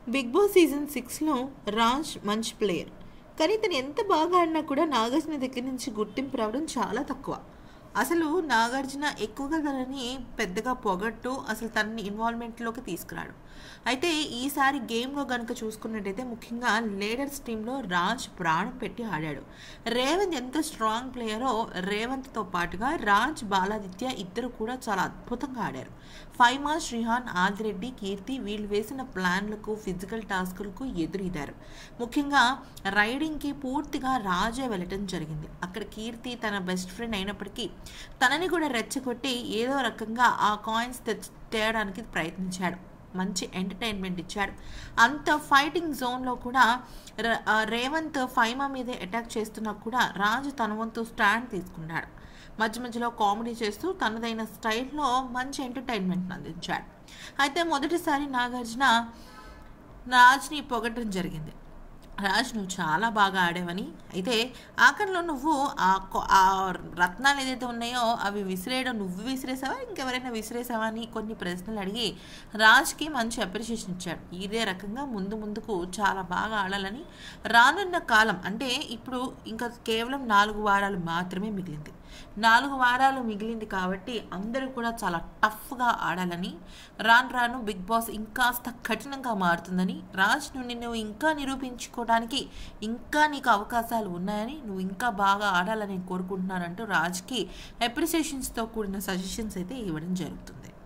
big boss season సిక్స్లో రాజ్ మంచి player కానీ తను ఎంత బాగా ఆడినా కూడా నాగార్జున దగ్గర నుంచి గుర్తింపు రావడం చాలా తక్కువ అసలు నాగార్జున ఎక్కువగా తనని పెద్దగా పొగట్టు అసలు తనని ఇన్వాల్వ్మెంట్లోకి తీసుకురాడు అయితే ఈసారి గేమ్లో కనుక చూసుకున్నట్టయితే ముఖ్యంగా లీడర్స్ టీంలో రాజ్ ప్రాణం పెట్టి ఆడాడు రేవంత్ ఎంత స్ట్రాంగ్ ప్లేయరో రేవంత్తో పాటుగా రాజ్ బాలాదిత్య ఇద్దరు కూడా చాలా అద్భుతంగా ఆడారు ఫైమా శ్రీహాన్ ఆదిరెడ్డి కీర్తి వీళ్ళు వేసిన ప్లాన్లకు ఫిజికల్ టాస్కులకు ఎదురీదారు ముఖ్యంగా రైడింగ్కి పూర్తిగా రాజే వెళ్ళటం జరిగింది అక్కడ కీర్తి తన బెస్ట్ ఫ్రెండ్ అయినప్పటికీ తనని కూడా రెచ్చగొట్టి ఏదో రకంగా ఆ కాయిన్స్ తెచ్చి తేయడానికి ప్రయత్నించాడు మంచి ఎంటర్టైన్మెంట్ ఇచ్చాడు అంత ఫైటింగ్ జోన్లో కూడా ర- ఆ రేవంత్ ఫైమా మీదే అటాక్ చేస్తున్నా కూడా రాజు తన వంతు స్టాండ్ తీసుకున్నాడు మధ్య మధ్యలో కామెడీ చేస్తూ తనదైన స్టైల్లో మంచి ఎంటర్టైన్మెంట్ అందించాడు అయితే మొదటిసారి నాగార్జున రాజ్ని పొగట్టడం జరిగింది రాజ్ నువ్వు చాలా బాగా ఆడావని అయితే ఆఖరిలో నువ్వు ఆ కొ- ఆ రత్నాలు ఏదైతే ఉన్నాయో అవి విసిరేయడం నువ్వు విసిరేసావా ఇంకెవరైనా విసిరేసావా అని కొన్ని ప్రశ్నలు అడిగి రాజ్కి మంచి అప్రిషియేషన్ ఇచ్చాడు ఇదే రకంగా ముందు ముందుకు చాలా బాగా ఆడాలని రానున్న కాలం అంటే ఇప్పుడు ఇంకా కేవలం నాలుగు వారాలు మాత్రమే మిగిలింది నాలుగు వారాలు మిగిలింది కాబట్టి అందరూ కూడా చాలా టఫ్గా ఆడాలని రాను రాను బిగ్ బాస్ ఇంకాస్త కఠినంగా మారుతుందని రాజ్ నువ్వు నిన్ను ఇంకా నిరూపించుకోవడానికి ఇంకా నీకు అవకాశాలు ఉన్నాయని నువ్వు ఇంకా బాగా ఆడాలని కోరుకుంటున్నానంటూ రాజ్కి అప్రిసియేషన్స్తో కూడిన సజెషన్స్ అయితే ఇవ్వడం జరుగుతుంది